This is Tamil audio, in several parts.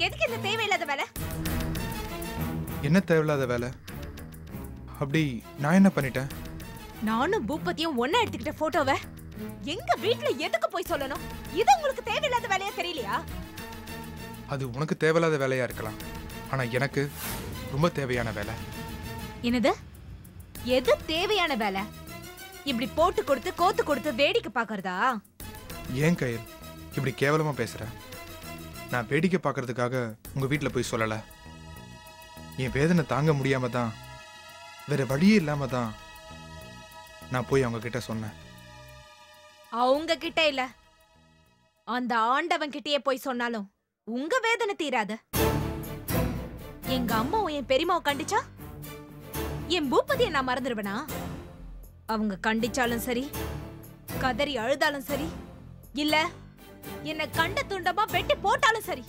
உனக்கு எதுக்கு இந்த தேவையில்லாத வேலை என்ன தேவையில்லாத வேலை அப்படி நான் என்ன பண்ணிட்டேன் நானும் பூபதியும் ஒண்ணா எடுத்துக்கிட்ட போட்டோவை எங்க வீட்ல எதுக்கு போய் சொல்லணும் இது உங்களுக்கு தேவையில்லாத வேலையா தெரியலையா அது உனக்கு தேவையில்லாத வேலையா இருக்கலாம் ஆனா எனக்கு ரொம்ப தேவையான வேலை என்னது எது தேவையான வேலை இப்படி போட்டு கொடுத்து கோத்து கொடுத்து வேடிக்கை பாக்குறதா ஏன் கையில் இப்படி கேவலமா பேசுற நான் வேடிக்கை பார்க்கறதுக்காக உங்க வீட்டில் போய் சொல்லல என் வேதனை தாங்க முடியாம தான் வேற வழியே இல்லாம தான் நான் போய் அவங்க கிட்ட சொன்னேன் அவங்க கிட்ட இல்ல அந்த ஆண்டவன் கிட்டயே போய் சொன்னாலும் உங்க வேதனை தீராது எங்க அம்மாவும் என் பெரியமாவை கண்டிச்சா என் பூபதியை நான் மறந்துடுவேனா அவங்க கண்டிச்சாலும் சரி கதறி அழுதாலும் சரி இல்ல என்ன கண்ட துண்டமா வெட்டி போட்டாலும் சரி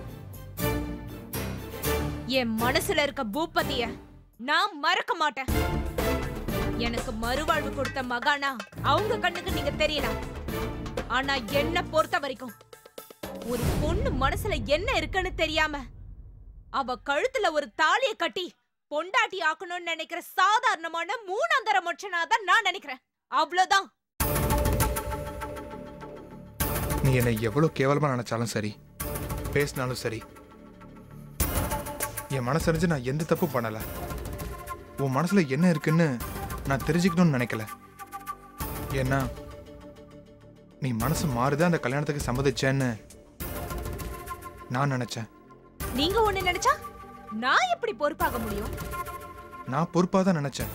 என் மனசுல இருக்க பூபதிய நான் மறக்க மாட்டேன் எனக்கு மறுவாழ்வு கொடுத்த மகானா அவங்க கண்ணுக்கு நீங்க தெரியலாம் ஆனா என்ன பொறுத்த வரைக்கும் ஒரு பொண்ணு மனசுல என்ன இருக்குன்னு தெரியாம அவ கழுத்துல ஒரு தாலிய கட்டி பொண்டாட்டி ஆக்கணும்னு நினைக்கிற சாதாரணமான மூணாந்தர மொச்சனா தான் நான் நினைக்கிறேன் அவ்வளவுதான் நீ என்னை எவ்வளவு கேவலமா நினைச்சாலும் சரி பேசினாலும் சரி என் மனசறிஞ்சு நான் எந்த தப்பும் பண்ணல உன் மனசுல என்ன இருக்குன்னு நான் தெரிஞ்சுக்கணும்னு நினைக்கல ஏன்னா நீ மனசு மாறுதான் அந்த கல்யாணத்துக்கு சம்மதிச்சேன்னு நான் நினைச்சேன் நீங்க ஒண்ணு நினைச்சா நான் எப்படி பொறுப்பாக முடியும் நான் பொறுப்பாக தான் நினைச்சேன்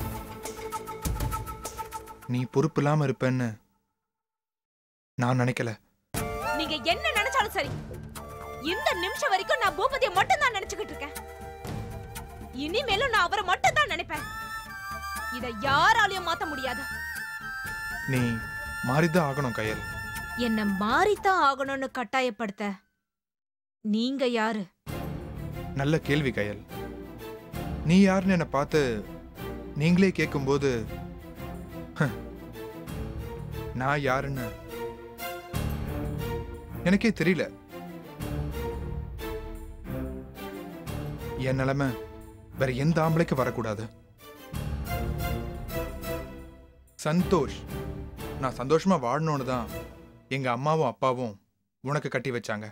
நீ பொறுப்பு இல்லாம இருப்பேன்னு நான் நினைக்கல நீங்க என்ன நினைச்சாலும் சரி இந்த நிமிஷம் வரைக்கும் நான் பூபதியை மட்டும் தான் நினைச்சுக்கிட்டு இருக்கேன் இனிமேலும் நான் அவரை மட்டும் தான் நினைப்பேன் இத யாராலையும் மாத்த முடியாது நீ மாறிதான் ஆகணும் கையல் என்ன மாறித்தான் ஆகணும்னு கட்டாயப்படுத்த நீங்க யாரு நல்ல கேள்வி கையல் நீ யாருன்னு என்னை பார்த்து நீங்களே கேட்கும்போது "ஹ், நான் யாருன்னு எனக்கே தெரியல என் நிலைமை வேற எந்த ஆம்பளைக்கு வரக்கூடாது சந்தோஷ் நான் சந்தோஷமா வாழணும்னு தான் எங்க அம்மாவும் அப்பாவும் உனக்கு கட்டி வச்சாங்க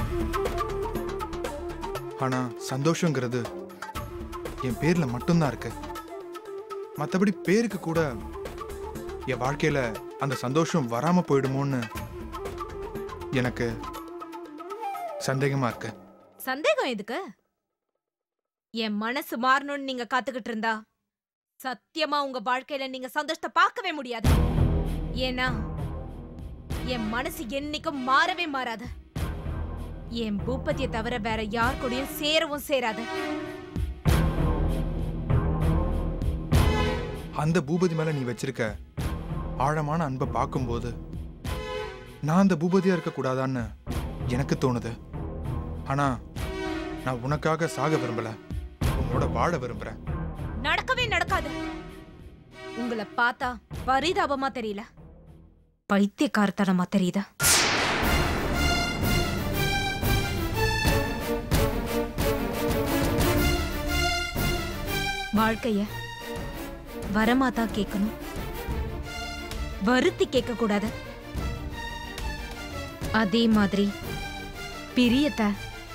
ஆனா சந்தோஷங்கிறது என் பேர்ல மட்டும்தான் இருக்கு மத்தபடி பேருக்கு கூட என் வாழ்க்கையில அந்த சந்தோஷம் வராம போயிடுமோன்னு எனக்கு சந்தேகமா இருக்கு சந்தேகம் எதுக்கு என் மனசு மாறணும்னு நீங்க காத்துக்கிட்டு இருந்தா சத்தியமா உங்க வாழ்க்கையில நீங்க சந்தோஷத்தை பார்க்கவே முடியாது ஏன்னா என் மனசு என்னைக்கும் மாறவே மாறாது என் பூப்பத்திய தவிர வேற யார் கூடயும் சேரவும் சேராது அந்த பூபதி மேல நீ வச்சிருக்க ஆழமான அன்பை பார்க்கும்போது நான் அந்த பூபதியா இருக்க கூடாதான்னு எனக்கு தோணுது ஆனா நான் உனக்காக சாக விரும்பல உன்னோட வாழ விரும்புறேன் நடக்கவே நடக்காது உங்களை பார்த்தா பரிதாபமா தெரியல பைத்தியக்காரத்தனமா தெரியுதா வாழ்க்கைய வரமா தான் கேட்கணும் வருத்தி கேட்க கூடாது அதே மாதிரி பிரியத்தை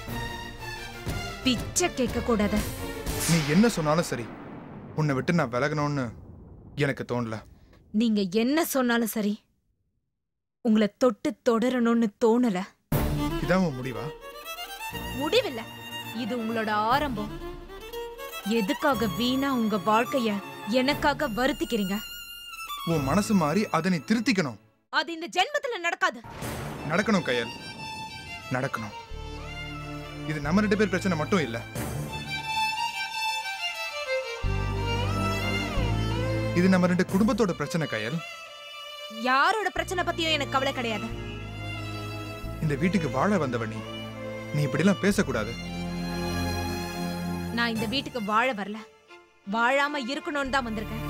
பிச்சை கேட்க கூடாது நீ என்ன சொன்னாலும் சரி உன்னை விட்டு நான் விலகணும்னு எனக்கு தோணல நீங்க என்ன சொன்னாலும் சரி உங்களை தொட்டு தொடரணும்னு தோணல இதான் உன் முடிவா முடிவில்ல இது உங்களோட ஆரம்பம் எதுக்காக வீணா உங்க வாழ்க்கைய எனக்காக வருத்திக்கிறீங்க உன் மனசு மாறி அதை நீ திருத்திக்கணும் அது இந்த ஜென்மத்துல நடக்காது நடக்கணும் கையல் நடக்கணும் இது நம்ம ரெண்டு பேர் பிரச்சனை மட்டும் இல்ல இது நம்ம ரெண்டு குடும்பத்தோட பிரச்சனை கையல் யாரோட பிரச்சனை பத்தியும் எனக்கு கவலை கிடையாது இந்த வீட்டுக்கு வாழ வந்தவ நீ நீ இப்படிலாம் பேசக்கூடாது நான் இந்த வீட்டுக்கு வாழ வரல வாழாம இருக்கணும்னு தான் வந்திருக்கேன்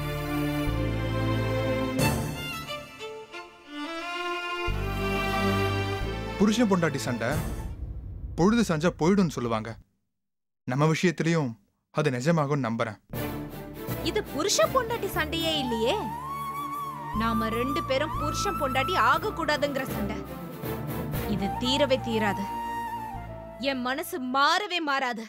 புருஷன் பொண்டாட்டி சண்டை பொழுது சாஞ்சா போயிடும்னு சொல்லுவாங்க நம்ம விஷயத்திலையும் அது நிஜமாகும் நம்புறேன் இது புருஷன் பொண்டாட்டி சண்டையே இல்லையே நாம ரெண்டு பேரும் புருஷன் பொண்டாட்டி ஆக கூடாதுங்கிற சண்டை இது தீரவே தீராது என் மனசு மாறவே மாறாது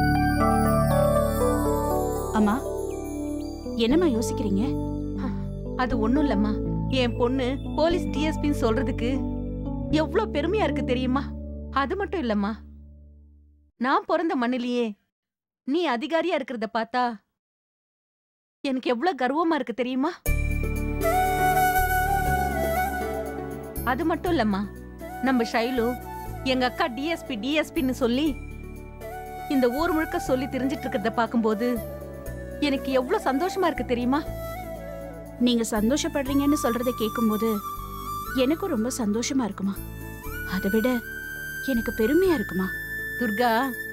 அம்மா என்னம்மா யோசிக்கிறீங்க அது ஒண்ணும் இல்லம்மா என் பொண்ணு போலீஸ் டிஎஸ்பின்னு சொல்றதுக்கு எவ்ளோ பெருமையா இருக்கு தெரியுமா அது மட்டும் இல்லம்மா நான் பிறந்த மண்ணிலேயே நீ அதிகாரியா இருக்கிறத பார்த்தா எனக்கு எவ்வளவு கர்வமா இருக்கு தெரியுமா அது மட்டும் இல்லம்மா நம்ம ஷைலு எங்க அக்கா டிஎஸ்பி டிஎஸ்பின்னு சொல்லி இந்த ஊர் முழுக்க சொல்லி தெரிஞ்சிட்டு இருக்கிறத பார்க்கும்போது எனக்கு எவ்வளவு சந்தோஷமா இருக்கு தெரியுமா நீங்க சந்தோஷப்படுறீங்கன்னு சொல்றத கேட்கும்போது எனக்கும் ரொம்ப சந்தோஷமா இருக்குமா அதை விட எனக்கு பெருமையா இருக்குமா துர்கா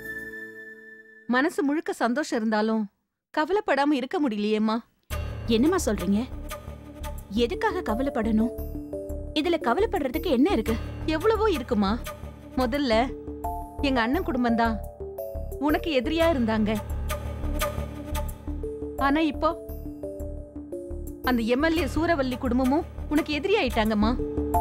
மனசு முழுக்க சந்தோஷம் இருந்தாலும் கவலைப்படாம இருக்க முடியலையேம்மா என்னம்மா சொல்றீங்க எதுக்காக கவலைப்படணும் இதுல கவலைப்படுறதுக்கு என்ன இருக்கு எவ்வளவோ இருக்குமா முதல்ல எங்க அண்ணன் குடும்பம்தான் உனக்கு எதிரியா இருந்தாங்க ஆனா இப்போ அந்த எம்எல்ஏ சூரவல்லி குடும்பமும் உனக்கு எதிரி ஆயிட்டாங்கம்மா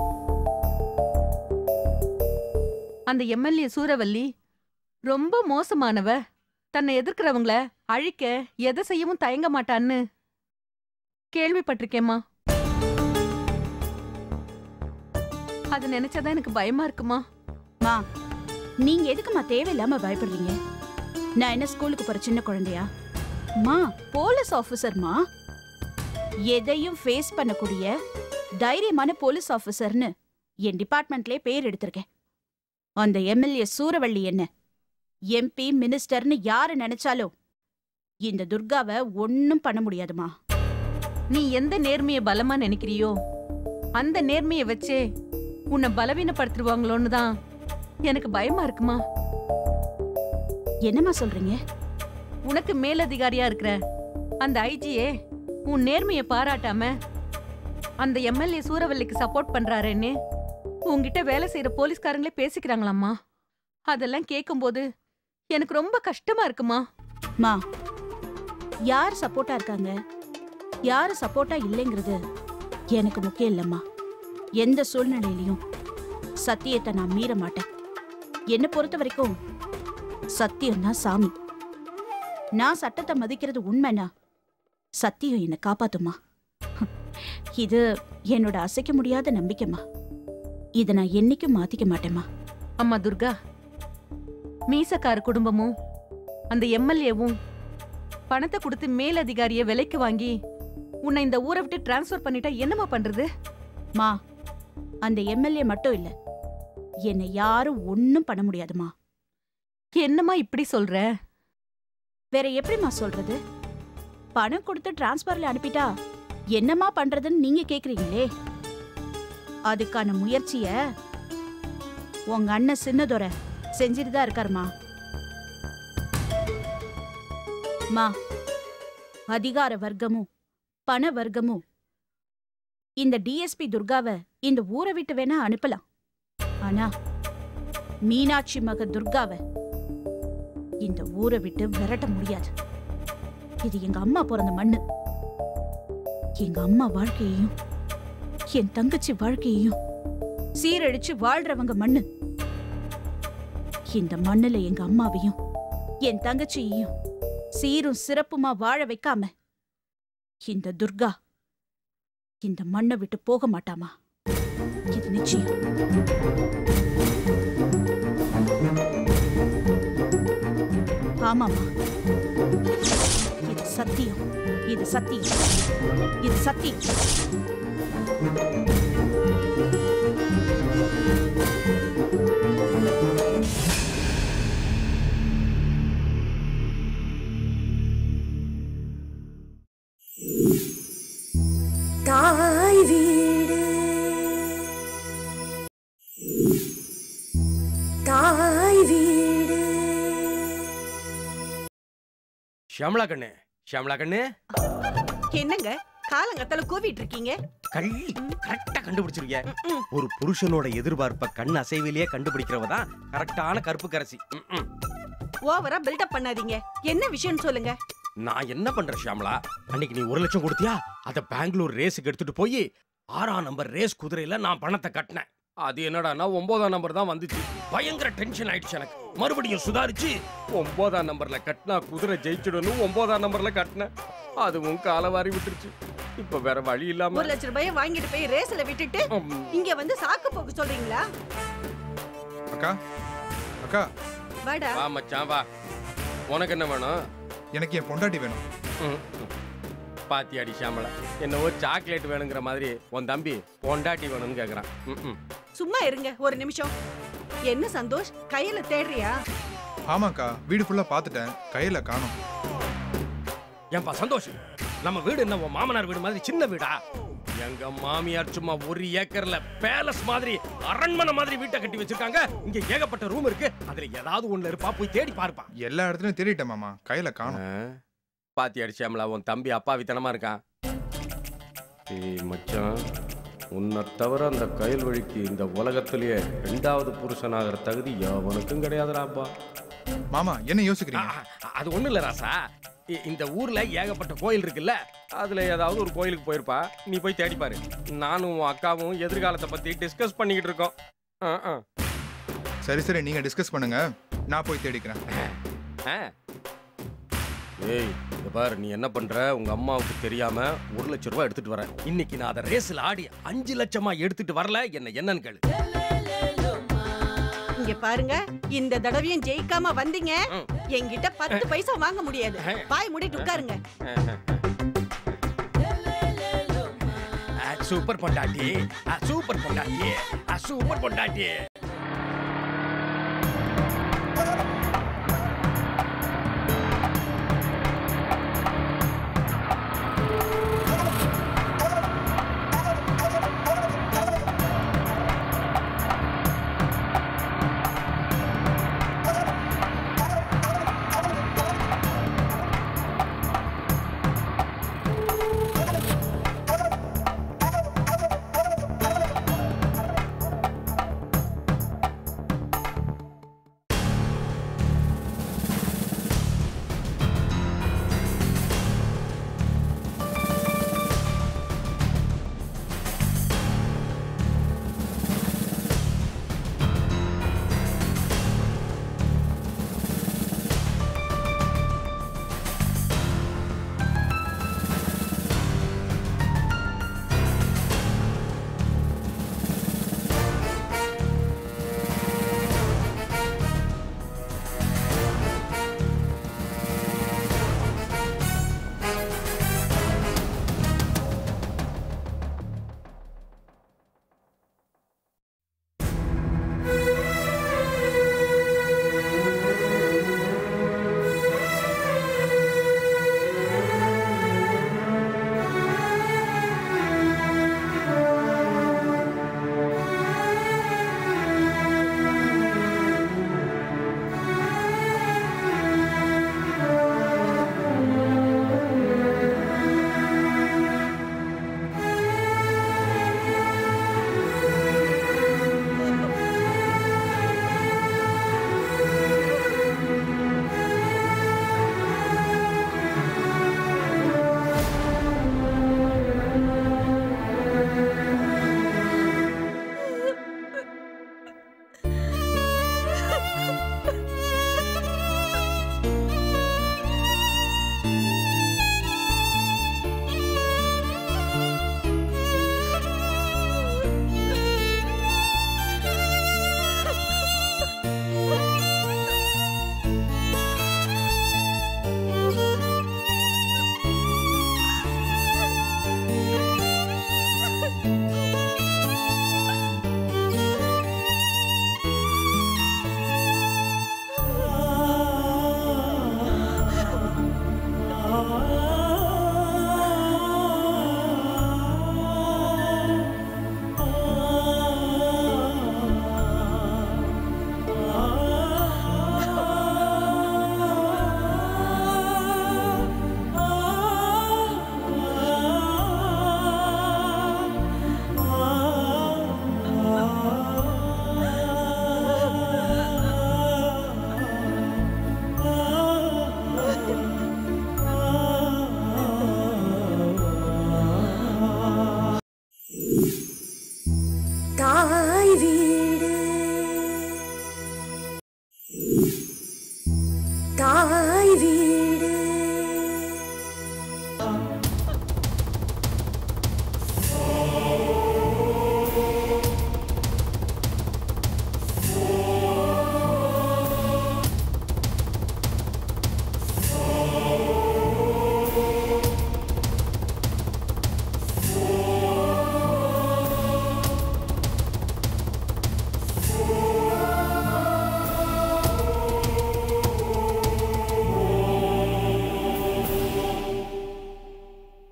அந்த எம்எல்ஏ சூரவல்லி ரொம்ப மோசமானவ தன்னை எதிர்க்கிறவங்கள அழிக்க எதை செய்யவும் தயங்க மாட்டான்னு கேள்விப்பட்டிருக்கேம்மா அது நினைச்சாதான் எனக்கு பயமா இருக்குமா மா நீங்க எதுக்குமா தேவையில்லாம பயப்படுறீங்க நான் என்ன ஸ்கூலுக்கு போற சின்ன குழந்தையா மா போலீஸ் ஆபீசர்மா எதையும் ஃபேஸ் பண்ணக்கூடிய தைரியமான போலீஸ் ஆபீசர்னு என் டிபார்ட்மெண்ட்லயே பேர் எடுத்திருக்கேன் அந்த எம்எல்ஏ சூரவள்ளி என்ன எம்பி மினிஸ்டர்னு யாரு நினைச்சாலும் இந்த துர்காவை ஒன்னும் பண்ண முடியாதுமா நீ எந்த நேர்மைய பலமா நினைக்கிறியோ அந்த நேர்மைய வச்சே உன்னை பலவீனப்படுத்திடுவாங்களோன்னு தான் எனக்கு பயமா இருக்குமா என்னம்மா சொல்றீங்க உனக்கு மேலதிகாரியா இருக்கிற அந்த ஐஜியே உன் நேர்மைய பாராட்டாம அந்த எம்எல்ஏ சூரவல்லிக்கு சப்போர்ட் பண்றாருன்னு உன்கிட்ட வேலை செய்யற போலீஸ்காரங்களே பேசிக்கிறாங்களாம்மா அதெல்லாம் கேட்கும்போது எனக்கு ரொம்ப கஷ்டமா இருக்குமா மா யார் சப்போர்ட்டா இருக்காங்க யாரு சப்போர்ட்டா இல்லைங்கிறது எனக்கு முக்கியம் இல்லம்மா எந்த சூழ்நிலையிலையும் சத்தியத்தை நான் மீற மாட்டேன் என்னை பொறுத்த வரைக்கும் சத்தியம்தான் சாமி நான் சட்டத்தை மதிக்கிறது உண்மைனா சத்தியம் என்னை காப்பாத்துமா இது என்னோட அசைக்க முடியாத நம்பிக்கைமா இதை நான் என்னைக்கும் மாத்திக்க மாட்டேம்மா அம்மா துர்கா மீசக்கார குடும்பமும் அந்த எம்எல்ஏவும் பணத்தை கொடுத்து மேலதிகாரிய விலைக்கு வாங்கி உன்னை இந்த ஊரை விட்டு டிரான்ஸ்ஃபர் பண்ணிட்டா என்னம்மா பண்றது மா அந்த எம்எல்ஏ மட்டும் இல்ல என்னை யாரும் ஒன்னும் பண்ண முடியாதுமா என்னம்மா இப்படி சொல்ற வேற எப்படிம்மா சொல்றது பணம் கொடுத்து டிரான்ஸ்பர்ல அனுப்பிட்டா என்னம்மா பண்றதுன்னு நீங்க கேக்குறீங்களே அதுக்கான முயற்சிய உங்க அண்ணன் சின்னதொரை செஞ்சுட்டு தான் இருக்காருமா மா அதிகார வர்க்கமும் பண வர்க்கமும் இந்த டிஎஸ்பி துர்காவை இந்த ஊரை விட்டு வேணா அனுப்பலாம் ஆனா மீனாட்சி மக துர்காவை இந்த ஊரை விட்டு விரட்ட முடியாது இது எங்க அம்மா பிறந்த மண்ணு எங்க அம்மா வாழ்க்கையையும் என் தங்கச்சி வாழ்க்கையையும் சீரழிச்சு வாழ்றவங்க மண்ணு இந்த மண்ணுல எங்க அம்மாவையும் என் தங்கச்சியையும் சீரும் சிறப்புமா வாழ வைக்காம இந்த துர்கா இந்த மண்ணை விட்டு போக மாட்டாமா இது நிச்சயம் ஆமாமா இது சத்தியம் இது சத்தியம் இது சத்தியம் தாய் வீடு தாய் வீடு ஷியாமலா கண்ணு ஷியாமலா கண்ணு என்னங்க காலங்கத்தால கூவிட்டு இருக்கீங்க கள்ளி கரெக்டா கண்டுபிடிச்சிருக்க ஒரு புருஷனோட எதிர்பார்ப்ப கண் அசைவிலேயே கண்டுபிடிக்கிறவ தான் கரெக்டான கருப்பு கரசி ம்ம். ஓவரா பில்டப் பண்ணாதீங்க என்ன விஷயம்னு சொல்லுங்க நான் என்ன பண்றேன் ஷியாமளா அன்னைக்கு நீ ஒரு லட்சம் கொடுத்தியா அத பெங்களூர் ரேஸுக்கு எடுத்துட்டு போய் ஆறாம் நம்பர் ரேஸ் குதிரையில நான் பணத்தை கட்டினேன் அது என்னடான்னா ஒன்பதாம் நம்பர் தான் வந்துச்சு பயங்கர டென்ஷன் ஆயிடுச்சு எனக்கு மறுபடியும் சுதாரிச்சு ஒன்பதாம் நம்பர்ல கட்டினா குதிரை ஜெயிச்சிடணும் ஒன்பதாம் நம்பர்ல கட்டினேன் அதுவும் காலவாரி விட்டுருச்சு இப்ப வேற வழி இல்லாம ஒரு லட்சம் ரூபாயை வாங்கிட்டு போய் ரேஸ்ல விட்டுட்டு ம், இங்க வந்து சாக்கு போக்கு சொல்றீங்களா அக்கா அக்கா வாடா வா மச்சான் வா உனக்கு என்ன வேணும் எனக்கு என் பொண்டாட்டி வேணும் ம், ம். பாத்தியாடி ஷியாமளா என்னவோ சாக்லேட் வேணுங்கிற மாதிரி உன் தம்பி பொண்டாட்டி வேணும்னு கேக்குறான் ம், ம். சும்மா இருங்க ஒரு நிமிஷம் என்ன சந்தோஷ் கையில தேடுறியா ஆமாக்கா வீடு ஃபுல்லா பார்த்துட்டேன் கையில காணோம் ஏன்பா சந்தோஷ் நம்ம வீடு என்ன உன் மாமனார் வீடு மாதிரி சின்ன வீடா எங்க மாமியார் சும்மா ஒரு ஏக்கர்ல பேலஸ் மாதிரி அரண்மனை மாதிரி வீட்டை கட்டி வச்சிருக்காங்க இங்க ஏகப்பட்ட ரூம் இருக்கு அதுல ஏதாவது ஒண்ணு இருப்பா போய் தேடி பாருப்பா எல்லா இடத்துலயும் தேடிட்டேன் மாமா கையில காணோம் பாத்தி அடிச்சாமலா உன் தம்பி அப்பாவித்தனமா இருக்கான் ஏய் மச்சான் உன்னை தவிர அந்த கயல் வழிக்கு இந்த உலகத்திலேயே ரெண்டாவது புருஷனாகிற தகுதி எவனுக்கும் கிடையாதுடாப்பா மாமா என்ன ஆ, யோசிக்கிறீங்க ஆ, அது ஒண்ணும் இல்ல ராசா இ- இந்த ஊர்ல ஏகப்பட்ட கோயில் இருக்குல்ல அதுல ஏதாவது ஒரு கோயிலுக்கு போயிருப்பா நீ போய் தேடி பாரு நானும் உன் அக்காவும் எதிர்காலத்தை பத்தி டிஸ்கஸ் பண்ணிக்கிட்டு இருக்கோம் ஆ, ஆ. சரி சரி நீங்க டிஸ்கஸ் பண்ணுங்க நான் போய் தேடிக்கிறேன் ஆ. ஏய் இங்க பாரு நீ என்ன பண்ற உங்க அம்மாவுக்கு தெரியாம ஒரு லட்சம் ரூபாய் எடுத்துட்டு வரேன் இன்னைக்கு நான் அதை ரேஸ்ல ஆடி அஞ்சு லட்சமா எடுத்துட்டு வரல என்ன என்னன்னு கேளு இங்க பாருங்க இந்த தடவையும் ஜெயிக்காம வந்தீங்க ம். என்கிட்ட பத்து பைசா வாங்க முடியாது பாய் மூடிட்டு உட்காருங்க ஆ, சூப்பர் பொண்டாட்டி ஆ, சூப்பர் பொண்டாட்டி ஆ, சூப்பர் பொண்டாட்டி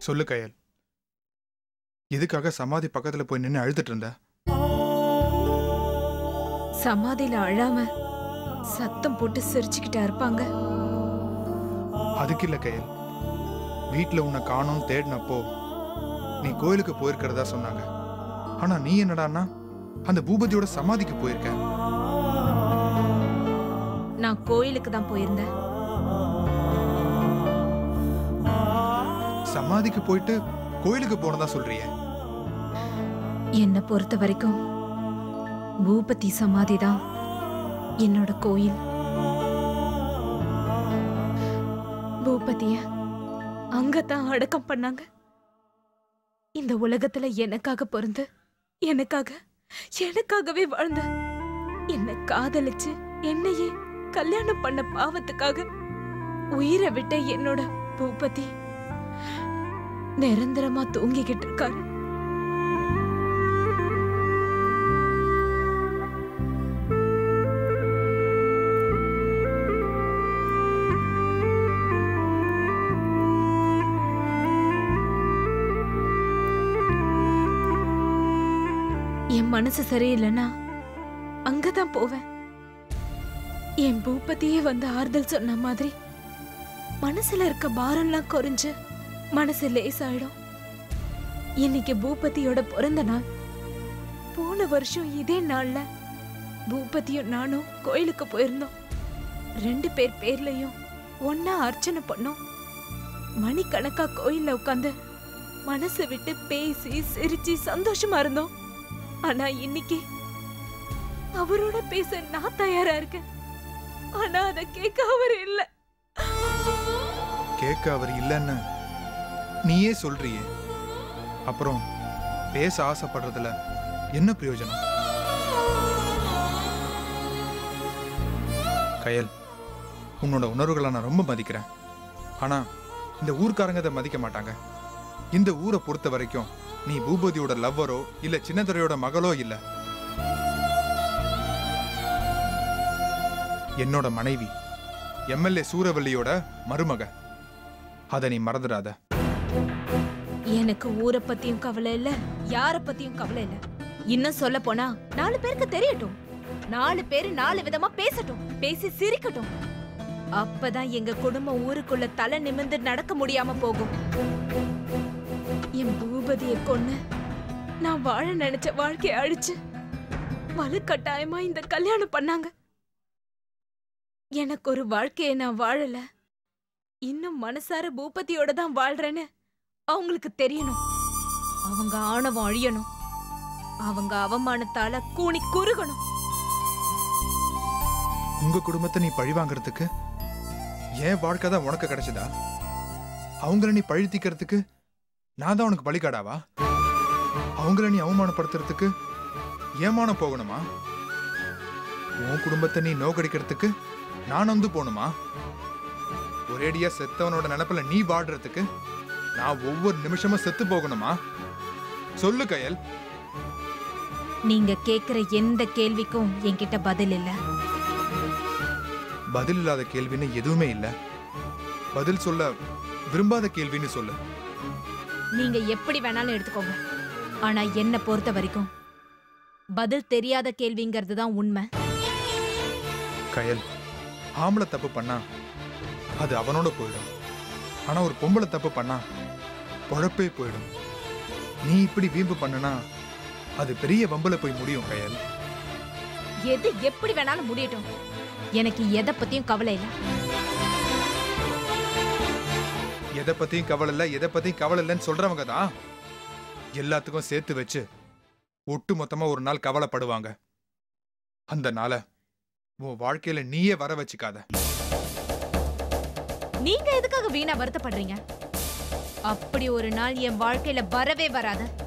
சொல்லு கயல் எதுக்காக சமாதி பக்கத்துல போய் நின்று அழுதுட்டு இருந்த சமாதியில அழாம சத்தம் போட்டு சிரிச்சுக்கிட்டா இருப்பாங்க அதுக்கு இல்ல கயல் வீட்ல உன்னை காணோம் தேடினப்போ நீ கோயிலுக்கு போயிருக்கிறதா சொன்னாங்க ஆனா நீ என்னடான்னா அந்த பூபதியோட சமாதிக்கு போயிருக்க நான் கோயிலுக்கு தான் போயிருந்தேன் சமாதிக்கு போயிட்டு கோயிலுக்கு போனதா சொல்றியே என்னை பொறுத்த வரைக்கும் பூபதி சமாதி தான் என்னோட கோயில் பூபதிய அங்கதான் அடக்கம் பண்ணாங்க இந்த உலகத்துல எனக்காக பிறந்து எனக்காக எனக்காகவே வாழ்ந்த என்ன காதலிச்சு என்னையே கல்யாணம் பண்ண பாவத்துக்காக உயிரை விட்ட என்னோட பூபதி நிரந்தரமா தூங்கிக்கிட்டு இருக்காரு என் மனசு சரியில்லைன்னா அங்கதான் போவேன் என் பூபதியே வந்து ஆறுதல் சொன்ன மாதிரி மனசுல இருக்க பாரம்லாம் குறைஞ்சு மனசு லேசாயிடும் இன்னைக்கு பூபதியோட பிறந்த நாள் போன வருஷம் இதே நாள்ல பூபதியும் நானும் கோயிலுக்கு போயிருந்தோம் ரெண்டு பேர் பேர்லயும் ஒன்னா அர்ச்சனை பண்ணோம் மணிக்கணக்கா கோயில்ல உட்காந்து மனசு விட்டு பேசி சிரிச்சு சந்தோஷமா இருந்தோம் ஆனா இன்னைக்கு அவரோட பேச நான் தயாரா இருக்கேன் ஆனா அத கேட்க அவர் இல்ல கேட்க அவர் இல்லைன்னு நீயே சொல்றியே அப்புறம் பேச ஆசைப்படுறதுல என்ன பிரயோஜனம் கயல் உன்னோட உணர்வுகளை நான் ரொம்ப மதிக்கிறேன் ஆனா இந்த ஊர்க்காரங்க அதை மதிக்க மாட்டாங்க இந்த ஊரை பொறுத்த வரைக்கும் நீ பூபதியோட லவ்வரோ இல்ல சின்னதுரையோட மகளோ இல்ல என்னோட மனைவி எம்எல்ஏ சூரவல்லியோட மருமக அதை நீ மறந்துடாத எனக்கு ஊரை பத்தியும் கவலை இல்ல யார பத்தியும் கவலை இல்ல இன்னும் சொல்ல போனா நாலு பேருக்கு தெரியட்டும் நாலு பேரு நாலு விதமா பேசட்டும் பேசி சிரிக்கட்டும் அப்பதான் எங்க குடும்பம் ஊருக்குள்ள தலை நிமிர்ந்து நடக்க முடியாம போகும் என் பூபதிய கொன்னு நான் வாழ நினைச்ச வாழ்க்கைய அழிச்சு வலுக்கட்டாயமா இந்த கல்யாணம் பண்ணாங்க எனக்கு ஒரு வாழ்க்கைய நான் வாழல இன்னும் மனசார பூபதியோட தான் வாழ்றேன்னு அவங்களுக்கு தெரியணும் அவங்க ஆணவம் அழியணும் அவங்க அவமானத்தால கூனி குறுகணும் உங்க குடும்பத்தை நீ பழி வாங்குறதுக்கு என் வாழ்க்கை தான் உனக்கு கிடைச்சதா அவங்கள நீ பழி தீக்கிறதுக்கு நான் தான் உனக்கு பலிகாடாவா அவங்கள நீ அவமானப்படுத்துறதுக்கு ஏமானம் போகணுமா உன் குடும்பத்தை நீ நோக்கடிக்கிறதுக்கு நான் வந்து போகணுமா ஒரேடியா செத்தவனோட நினப்புல நீ வாடுறதுக்கு நான் ஒவ்வொரு நிமிஷமும் செத்து போகணுமா சொல்லு கயல் நீங்க கேக்குற எந்த கேள்விக்கும் என்கிட்ட பதில் இல்ல பதில் இல்லாத கேள்வின்னு எதுவுமே இல்ல பதில் சொல்ல விரும்பாத கேள்வின்னு சொல்லு நீங்க எப்படி வேணாலும் எடுத்துக்கோங்க ஆனா என்ன பொறுத்த வரைக்கும் பதில் தெரியாத கேள்விங்கிறது தான் உண்மை கயல் ஆம்பளை தப்பு பண்ணா அது அவனோட போயிடும் ஆனா ஒரு பொம்பளை தப்பு பண்ணா பொழப்பே போயிடும் நீ இப்படி வீம்பு பண்ணுனா அது பெரிய வம்புல போய் முடியும் கயல் எது எப்படி வேணாலும் முடியட்டும் எனக்கு எதை பத்தியும் கவலை இல்ல எதை பத்தியும் கவலை இல்ல எதை பத்தியும் கவலை இல்லைன்னு சொல்றவங்க தான் எல்லாத்துக்கும் சேர்த்து வச்சு ஒட்டு மொத்தமா ஒரு நாள் கவலைப்படுவாங்க அந்த நாளை உன் வாழ்க்கையில நீயே வர வச்சுக்காத நீங்க எதுக்காக வீணா வருத்தப்படுறீங்க அப்படி ஒரு நாள் என் வாழ்க்கையில வரவே வராது